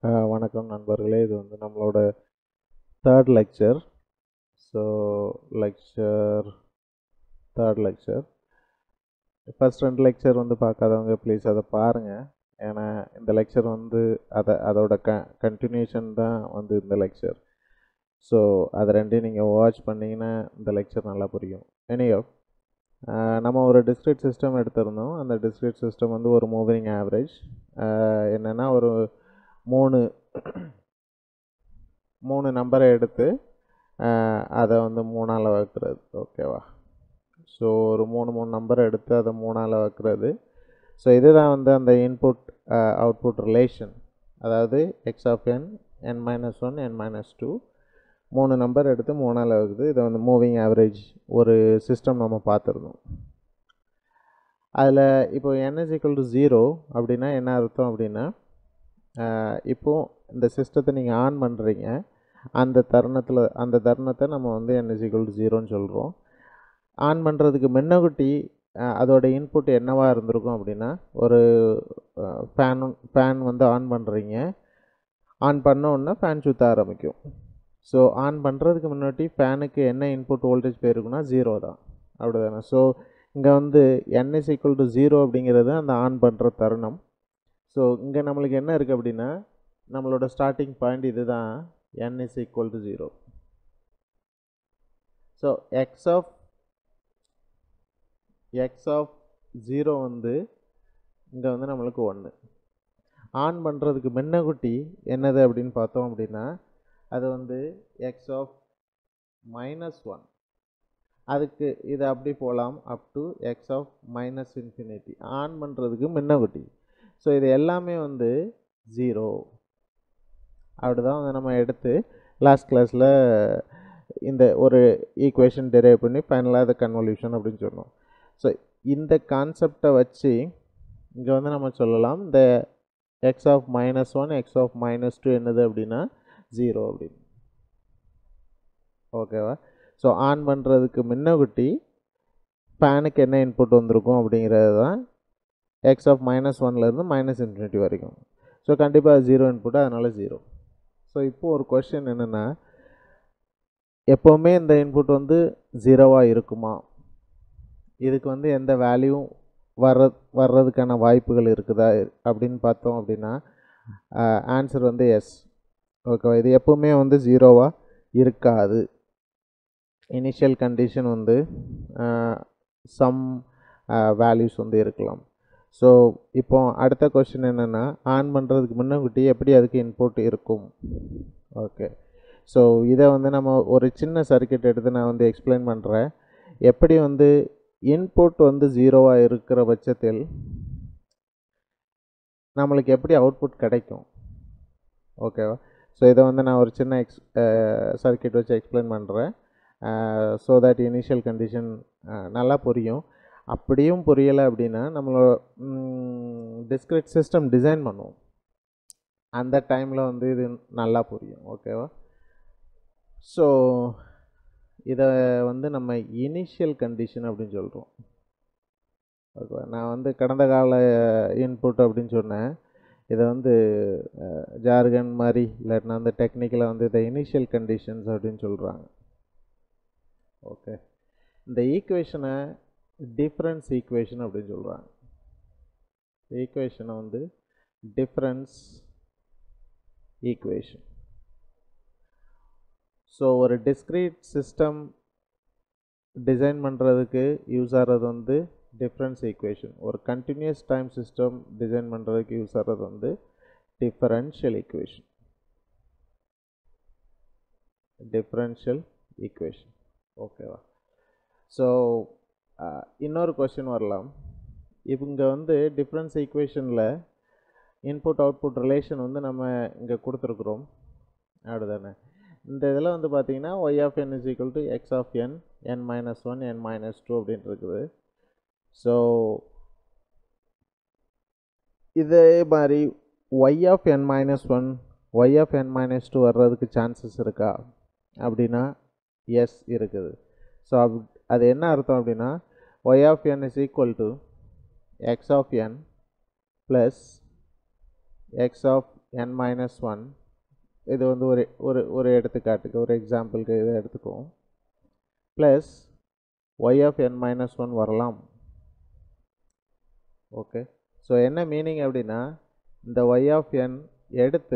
அஹ் வணக்கம் நண்பர்களே இது வந்து நம்மளோட third lecture so lecture third lecture first ரெண்டு லெக்சர் வந்து பார்க்காதவங்க ப்ளீஸ் அதை பாருங்கள் ஏன்னா இந்த லெக்சர் வந்து அதை அதோட க கண்டினியூஷன் தான் வந்து இந்த லெக்சர் ஸோ அதை ரெண்டையும் நீங்கள் வாட்ச் பண்ணிங்கன்னா இந்த லெக்சர் நல்லா புரியும் எனியோ நம்ம ஒரு டிஸ்ட்ரிக்ட் சிஸ்டம் எடுத்திருந்தோம் அந்த டிஸ்ட்ரிக்ட் சிஸ்டம் வந்து ஒரு மூவிங் ஆவரேஜ் என்னென்னா ஒரு மூணு மூணு நம்பரை எடுத்து ஆஹ் அதை வந்து மூணால் வகுக்கிறது ஓகேவா ஸோ ஒரு மூணு மூணு நம்பரை எடுத்து அதை மூணால் வகுக்கிறது ஸோ இதுதான் வந்து அந்த இன்புட் அவுட்புட் ரிலேஷன் அதாவது x of n n minus one n minus two மூணு நம்பர் எடுத்து மூணால் வகுது இதை வந்து மூவிங் ஆவரேஜ் ஒரு சிஸ்டம் நம்ம பார்த்துருந்தோம் அதில் இப்போ n is equal to zero அப்படின்னா என்ன அர்த்தம் அப்படின்னா ஆஹ் இப்போ இந்த சிஸ்டத்தை நீங்கள் ஆன் பண்ணுறீங்க அந்த தருணத்தில் அந்த தருணத்தை நம்ம வந்து n is equal to ஜீரோன்னு சொல்கிறோம் ஆன் பண்ணுறதுக்கு முன்னகுட்டி ஆஹ் அதோட இன்புட் என்னவா இருந்திருக்கும் அப்படின்னா ஒரு ஃபேன் ஃபேன் வந்து ஆன் பண்ணுறீங்க ஆன் பண்ண உடனே ஃபேன் சுற்ற ஆரம்பிக்கும் ஸோ ஆன் பண்ணுறதுக்கு முன்னாடி ஃபேனுக்கு என்ன இன்புட் வோல்டேஜ் போயிருக்குன்னா ஜீரோ தான் அப்படிதானே ஸோ இங்கே வந்து n is equal to zero அப்படிங்கிறது அந்த ஆன் பண்ணுற தருணம் ஸோ இங்கே நம்மளுக்கு என்ன இருக்குது அப்படின்னா நம்மளோட ஸ்டார்டிங் பாயிண்ட் இதுதான் n is equal to zero so x of x of zero வந்து இங்கே வந்து நம்மளுக்கு ஒன்று ஆன் பண்ணுறதுக்கு முன்னகுட்டி என்னது அப்படின்னு பார்த்தோம் அப்படின்னா அது வந்து எக்ஸ் ஆஃப் மைனஸ் ஒன் அதுக்கு இது அப்படி போகலாம் up to x of minus infinity on பண்ணுறதுக்கு முன்னகுட்டி ஸோ இது எல்லாமே வந்து ஜீரோ அப்படி தான் வந்து நம்ம எடுத்து லாஸ்ட் கிளாஸில் இந்த ஒரு ஈக்குவேஷன் டெரைவ் பண்ணி ஃபைனலாக அதை கன்வல்யூஷன் அப்படின்னு சொன்னோம் ஸோ இந்த கான்செப்டை வச்சு இங்கே வந்து நம்ம சொல்லலாம் இந்த x of minus one x of minus two என்னது அப்படின்னா ஜீரோ அப்படின்னு ஓகேவா ஸோ ஆன் பண்ணுறதுக்கு முன்னகுட்டி ஃபேனுக்கு என்ன இன்புட் வந்திருக்கும் அப்படிங்கிறது தான் எக்ஸ் ஆஃப் மைனஸ் ஒன்லேருந்து மைனஸ் இன்ஃபினிட்டி வரைக்கும் ஸோ கண்டிப்பாக ஜீரோ இன்புட் அதனால் ஜீரோ ஸோ இப்போது ஒரு கொஷின் என்னென்னா எப்போவுமே இந்த இன்புட் வந்து ஜீரோவாக இருக்குமா இதுக்கு வந்து எந்த வேல்யூவும் வர்ற வர்றதுக்கான வாய்ப்புகள் இருக்குதா அப்படின்னு பார்த்தோம் அப்படின்னா ஆன்சர் வந்து எஸ் ஓகேவா இது எப்போவுமே வந்து ஜீரோவாக இருக்காது இனிஷியல் கண்டிஷன் வந்து சம் வேல்யூஸ் வந்து இருக்கலாம் ஸோ இப்போ அடுத்த கொஷின் என்னென்னா ஆன் பண்ணுறதுக்கு முன்னகுட்டி எப்படி அதுக்கு இன்புட் இருக்கும் ஓகே ஸோ இதை வந்து நம்ம ஒரு சின்ன சர்க்கியூட் எடுத்து நான் வந்து எக்ஸ்பிளைன் பண்ணுறேன் எப்படி வந்து இன்புட் வந்து ஜீரோவாக இருக்கிற பட்சத்தில் நம்மளுக்கு எப்படி அவுட்புட் கிடைக்கும் ஓகேவா ஸோ இதை வந்து நான் ஒரு சின்ன எக்ஸ் சர்க்கியூட் வச்சு எக்ஸ்பிளைன் பண்ணுறேன் ஸோ தட் இனிஷியல் கண்டிஷன் நல்லா புரியும் அப்படியும் புரியலை அப்படின்னா நம்மளோட டிஸ்கிரிட் சிஸ்டம் டிசைன் பண்ணுவோம் அந்த டைமில் வந்து இது நல்லா புரியும் ஓகேவா ஸோ இதை வந்து நம்ம இனிஷியல் கண்டிஷன் அப்படின்னு சொல்கிறோம் ஓகேவா நான் வந்து கடந்த கால இன்புட் அப்படின்னு சொன்னேன் இதை வந்து ஜார்கன் மாதிரி இல்லாட்டினா வந்து டெக்னிக்கலாக வந்து இதை இனிஷியல் கண்டிஷன்ஸ் அப்படின்னு சொல்கிறாங்க ஓகே இந்த ஈக்குவேஷனை டிஃப்ரென்ஸ் ஈக்குவேஷன் அப்படின்னு சொல்கிறாங்க ஈக்குவேஷனை வந்து டிஃப்ரென்ஸ் ஈக்குவேஷன் ஸோ ஒரு டிஸ்க்ரீட் சிஸ்டம் டிசைன் பண்ணுறதுக்கு யூஸ் ஆகிறது வந்து டிஃப்ரென்ஸ் ஈக்குவேஷன் ஒரு கண்டினியூஸ் டைம் சிஸ்டம் டிசைன் பண்ணுறதுக்கு யூஸ் ஆகிறது வந்து டிஃபரன்ஷியல் ஈக்குவேஷன் டிஃப்ரென்ஷியல் ஈக்குவேஷன் ஓகேவா ஸோ இன்னொரு கொஷின் வரலாம் இவங்க வந்து டிஃப்ரென்ஸ் ஈக்குவேஷனில் இன்புட் அவுட்புட் ரிலேஷன் வந்து நம்ம இங்கே கொடுத்துருக்குறோம் அப்படிதானே இந்த இதில் வந்து பார்த்தீங்கன்னா y of n is equal to x of n n minus one n minus two அப்படின்னு இருக்குது ஸோ இதே மாதிரி y of n minus one y of n minus two வர்றதுக்கு சான்சஸ் இருக்கா அப்படின்னா எஸ் இருக்குது ஸோ அப் அது என்ன அர்த்தம் அப்படின்னா y of n is equal to x of n plus x of n minus one இது வந்து ஒரு ஒரு ஒரு எடுத்துக்காட்டுக்கு ஒரு எக்ஸாம்பிளுக்கு இதை எடுத்துக்குவோம் plus y of n minus one வரலாம் ஓகே ஸோ என்ன மீனிங் அப்படின்னா இந்த ஒய் ஆஃப் என் எடுத்து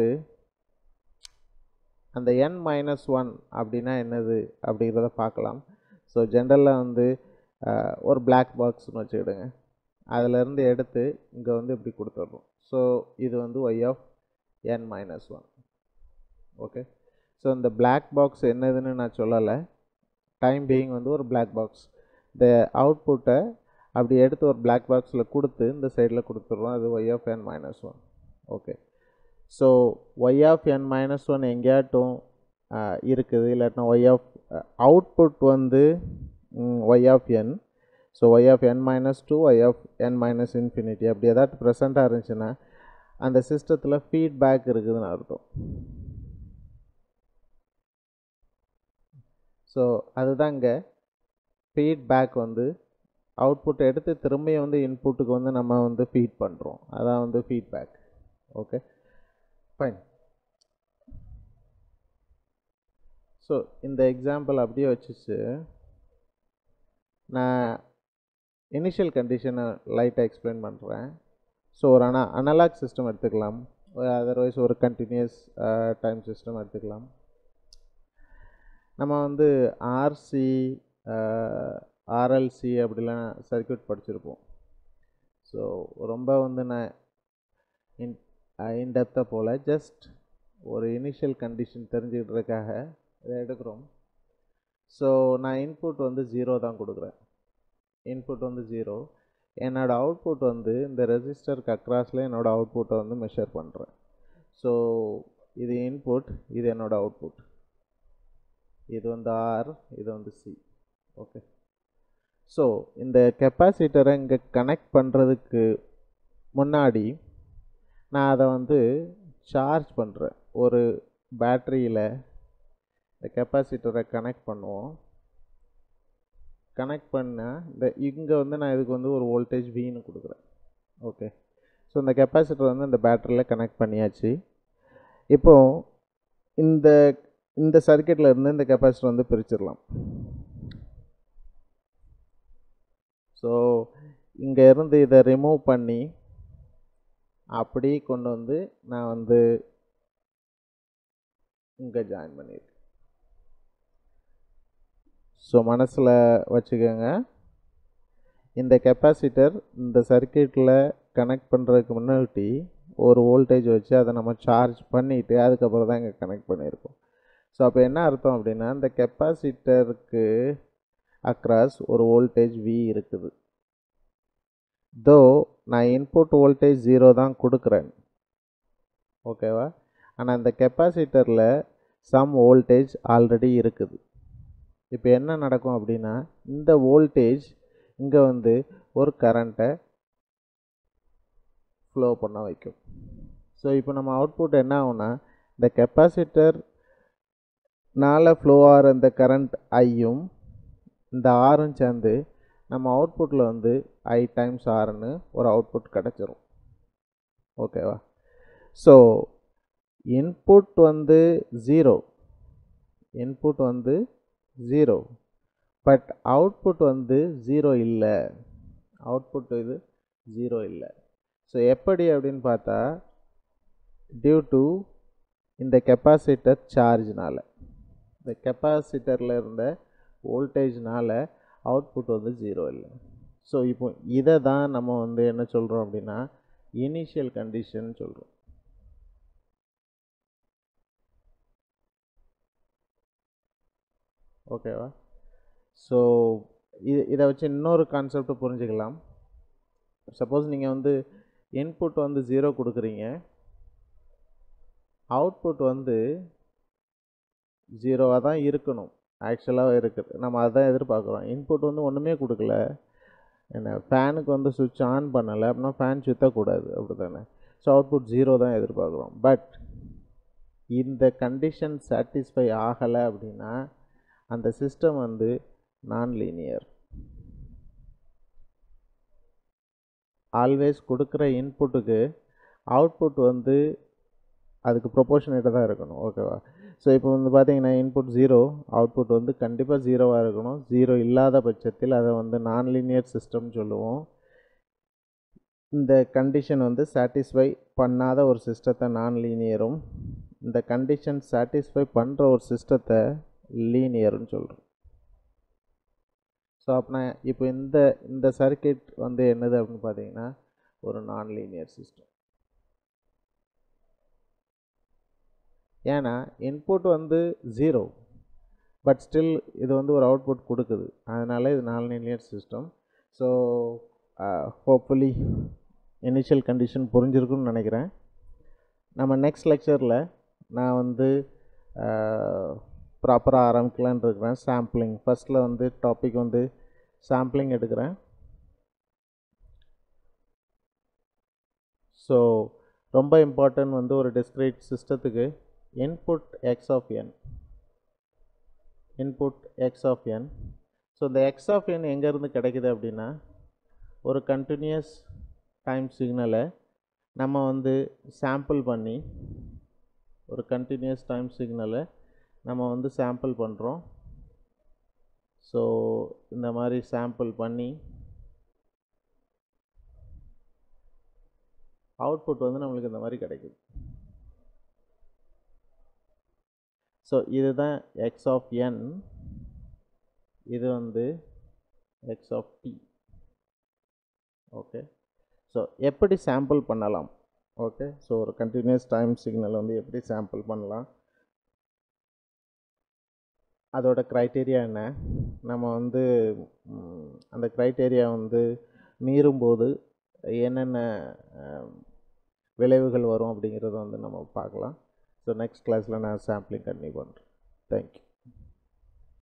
அந்த என் மைனஸ் ஒன் அப்படின்னா என்னது அப்படிங்கிறத பார்க்கலாம் ஸோ ஜென்ரலாக வந்து ஒரு பிளாக் பாக்ஸ்னு வச்சுக்கிடுங்க அதிலேருந்து எடுத்து இங்கே வந்து இப்படி கொடுத்துட்றோம் ஸோ இது வந்து y of n minus one okay so இந்த பிளாக் பாக்ஸ் என்னதுன்னு நான் சொல்லலை டைம் பீயிங் வந்து ஒரு பிளாக் பாக்ஸ் இந்த அவுட்புட்டை அப்படி எடுத்து ஒரு பிளாக் பாக்ஸில் கொடுத்து இந்த சைடில் கொடுத்துட்றோம் அது y of n minus one okay so y of n minus one எங்கேயாட்டும் இருக்குது இல்லாட்டினா ஒய் ஆஃப் அவுட்புட் வந்து y of n so y of n minus two y of n minus infinity அப்படி ஏதாச்சும் ப்ரெசண்ட்டாக இருந்துச்சுன்னா அந்த சிஸ்டத்தில் ஃபீட்பேக் இருக்குதுன்னு அர்த்தம் ஸோ அதுதான் இங்கே ஃபீட்பேக் வந்து அவுட்புட் எடுத்து திரும்பியும் வந்து இன்புட்டுக்கு வந்து நம்ம வந்து ஃபீட் பண்ணுறோம் அதான் வந்து ஃபீட்பேக் ஓகே ஃபைன் ஸோ இந்த எக்ஸாம்பிள் அப்படியே வச்சுச்சு நான் இனிஷியல் கண்டிஷனை லைட்டாக எக்ஸ்பிளைன் பண்ணுறேன் ஸோ ஒரு அனா அனலாக் சிஸ்டம் எடுத்துக்கலாம் அதர்வைஸ் ஒரு கண்டினியூஸ் டைம் சிஸ்டம் எடுத்துக்கலாம் நம்ம வந்து ஆர்சி ஆர்எல்சி அப்படிலாம் சர்க்கியூட் படிச்சிருப்போம் ஸோ ரொம்ப வந்து நான் இன் இன்டெப்த்தாக போல் ஜஸ்ட் ஒரு இனிஷியல் கண்டிஷன் தெரிஞ்சுக்கிட்டதுக்காக இதை எடுக்கிறோம் ஸோ நான் இன்புட் வந்து ஜீரோ தான் கொடுக்குறேன் இன்புட் வந்து ஜீரோ என்னோடய அவுட்புட் வந்து இந்த ரெஜிஸ்டருக்கு அக்ராஸில் என்னோடய அவுட்புட்டை வந்து மெஷர் பண்ணுறேன் ஸோ இது இன்புட் இது என்னோடய அவுட்புட் இது வந்து ஆர் இது வந்து சி ஓகே ஸோ இந்த கெப்பாசிட்டரை இங்கே கனெக்ட் பண்ணுறதுக்கு முன்னாடி நான் அதை வந்து சார்ஜ் பண்ணுறேன் ஒரு பேட்டரியில் இந்த கெப்பாசிட்டரை கனெக்ட் பண்ணுவோம் கனெக்ட் பண்ணால் இந்த இங்கே வந்து நான் இதுக்கு வந்து ஒரு வோல்டேஜ் வீன்னு கொடுக்குறேன் ஓகே ஸோ இந்த கெப்பாசிட்டர் வந்து இந்த பேட்டரியில் கனெக்ட் பண்ணியாச்சு இப்போது இந்த இந்த சர்க்கியூட்டில் இருந்து இந்த கெப்பாசிட்டர் வந்து பிரிச்சிடலாம் ஸோ இங்கே இருந்து இதை ரிமூவ் பண்ணி அப்படி கொண்டு வந்து நான் வந்து இங்கே ஜாயின் பண்ணியிருக்கேன் ஸோ மனசில் வச்சுக்கோங்க இந்த கெப்பாசிட்டர் இந்த சர்க்கியூட்டில் கனெக்ட் பண்ணுறதுக்கு முன்னாடி ஒரு வோல்டேஜ் வச்சு அதை நம்ம சார்ஜ் பண்ணிவிட்டு அதுக்கப்புறம் தான் இங்கே கனெக்ட் பண்ணியிருக்கோம் ஸோ அப்போ என்ன அர்த்தம் அப்படின்னா இந்த கெப்பாசிட்டருக்கு அக்ராஸ் ஒரு வோல்டேஜ் வி இருக்குது தோ நான் இன்புட் வோல்டேஜ் ஜீரோ தான் கொடுக்குறேன் ஓகேவா ஆனால் இந்த கெப்பாசிட்டரில் சம் வோல்டேஜ் ஆல்ரெடி இருக்குது இப்போ என்ன நடக்கும் அப்படின்னா இந்த வோல்டேஜ் இங்கே வந்து ஒரு கரண்ட்டை ஃப்ளோ பண்ண வைக்கும் ஸோ இப்போ நம்ம அவுட்புட் என்ன ஆகும்னா இந்த கெப்பாசிட்டர் நால ஃப்ளோ ஆகிற இந்த கரண்ட் ஐயும் இந்த ஆரும் சேர்ந்து நம்ம அவுட்புட்டில் வந்து ஐ டைம்ஸ் ஆர்னு ஒரு அவுட்புட் கிடச்சிரும் ஓகேவா ஸோ இன்புட் வந்து ஜீரோ இன்புட் வந்து ஜீரோ பட் அவுட்புட் வந்து ஜீரோ இல்லை அவுட்புட் இது ஜீரோ இல்லை ஸோ எப்படி அப்படின்னு பார்த்தா டியூ டு இந்த கெப்பாசிட்டர் சார்ஜ்னால் இந்த கெப்பாசிட்டரில் இருந்த வோல்டேஜ்னால் அவுட்புட் வந்து ஜீரோ இல்லை ஸோ இப்போ இதை தான் நம்ம வந்து என்ன சொல்கிறோம் அப்படின்னா இனிஷியல் கண்டிஷன் சொல்கிறோம் ஓகேவா ஸோ இது இதை வச்சு இன்னொரு கான்செப்ட் புரிஞ்சுக்கலாம் சப்போஸ் நீங்கள் வந்து இன்புட் வந்து ஜீரோ கொடுக்குறீங்க அவுட்புட் வந்து ஜீரோவாக தான் இருக்கணும் ஆக்சுவலாக இருக்குது நம்ம அதான் எதிர்பார்க்குறோம் இன்புட் வந்து ஒன்றுமே கொடுக்கல என்ன ஃபேனுக்கு வந்து சுவிட்ச் ஆன் பண்ணலை அப்படின்னா ஃபேன் சுற்றக்கூடாது அப்படி தானே ஸோ அவுட்புட் ஜீரோ தான் எதிர்பார்க்குறோம் பட் இந்த கண்டிஷன் சாட்டிஸ்ஃபை ஆகலை அப்படின்னா அந்த சிஸ்டம் வந்து நான் லீனியர் ஆல்வேஸ் கொடுக்குற இன்புட்டுக்கு அவுட்புட் வந்து அதுக்கு ப்ரொபோர்ஷனேட்டாக தான் இருக்கணும் ஓகேவா ஸோ இப்போ வந்து பார்த்தீங்கன்னா இன்புட் ஜீரோ அவுட்புட் வந்து கண்டிப்பாக ஜீரோவாக இருக்கணும் ஜீரோ இல்லாத பட்சத்தில் அதை வந்து நான் லீனியர் சிஸ்டம் சொல்லுவோம் இந்த கண்டிஷன் வந்து சாட்டிஸ்ஃபை பண்ணாத ஒரு சிஸ்டத்தை நான் லீனியரும் இந்த கண்டிஷன் சாட்டிஸ்ஃபை பண்ணுற ஒரு சிஸ்டத்தை லீனியர்னு சொல்கிறோம் ஸோ அப்போ நான் இப்போ இந்த இந்த சர்க்கிட் வந்து என்னது அப்படின்னு பார்த்தீங்கன்னா ஒரு நான் லீனியர் சிஸ்டம் ஏன்னா இன்புட் வந்து ஜீரோ பட் ஸ்டில் இது வந்து ஒரு அவுட்புட் கொடுக்குது அதனால இது non linear system so hopefully initial condition புரிஞ்சிருக்குன்னு நினைக்கிறேன் நம்ம நெக்ஸ்ட் லெக்சரில் நான் வந்து ப்ராப்பராக ஆரம்பிக்கலான்னு இருக்கிறேன் சாம்பிளிங் ஃபஸ்ட்டில் வந்து டாபிக் வந்து சாம்பிளிங் எடுக்கிறேன் ஸோ ரொம்ப இம்பார்ட்டன்ட் வந்து ஒரு டிஸ்கிரீட் சிஸ்டத்துக்கு input x of n input x of n so இந்த எக்ஸ் ஆஃப் என் எங்கேருந்து கிடைக்குது அப்படின்னா ஒரு கண்டினியூஸ் டைம் சிக்னலை நம்ம வந்து சாம்பிள் பண்ணி ஒரு கண்டினியூஸ் டைம் சிக்னலை நம்ம வந்து சாம்பிள் பண்ணுறோம் ஸோ இந்த மாதிரி சாம்பிள் பண்ணி அவுட்புட் வந்து நம்மளுக்கு இந்த மாதிரி கிடைக்குது ஸோ இதுதான் எக்ஸ் ஆஃப் என் இது வந்து x of t okay so எப்படி சாம்பிள் பண்ணலாம் ஓகே ஸோ ஒரு கண்டினியூஸ் டைம் சிக்னல் வந்து எப்படி சாம்பிள் பண்ணலாம் அதோட க்ரைட்டீரியா என்ன நம்ம வந்து அந்த க்ரைட்டீரியா வந்து மீறும்போது என்னென்ன விளைவுகள் வரும் அப்படிங்கிறத வந்து நம்ம பார்க்கலாம் ஸோ நெக்ஸ்ட் கிளாஸில் நான் சாம்பிளிங் கண்டினியூ பண்ணுறேன் தேங்க்யூ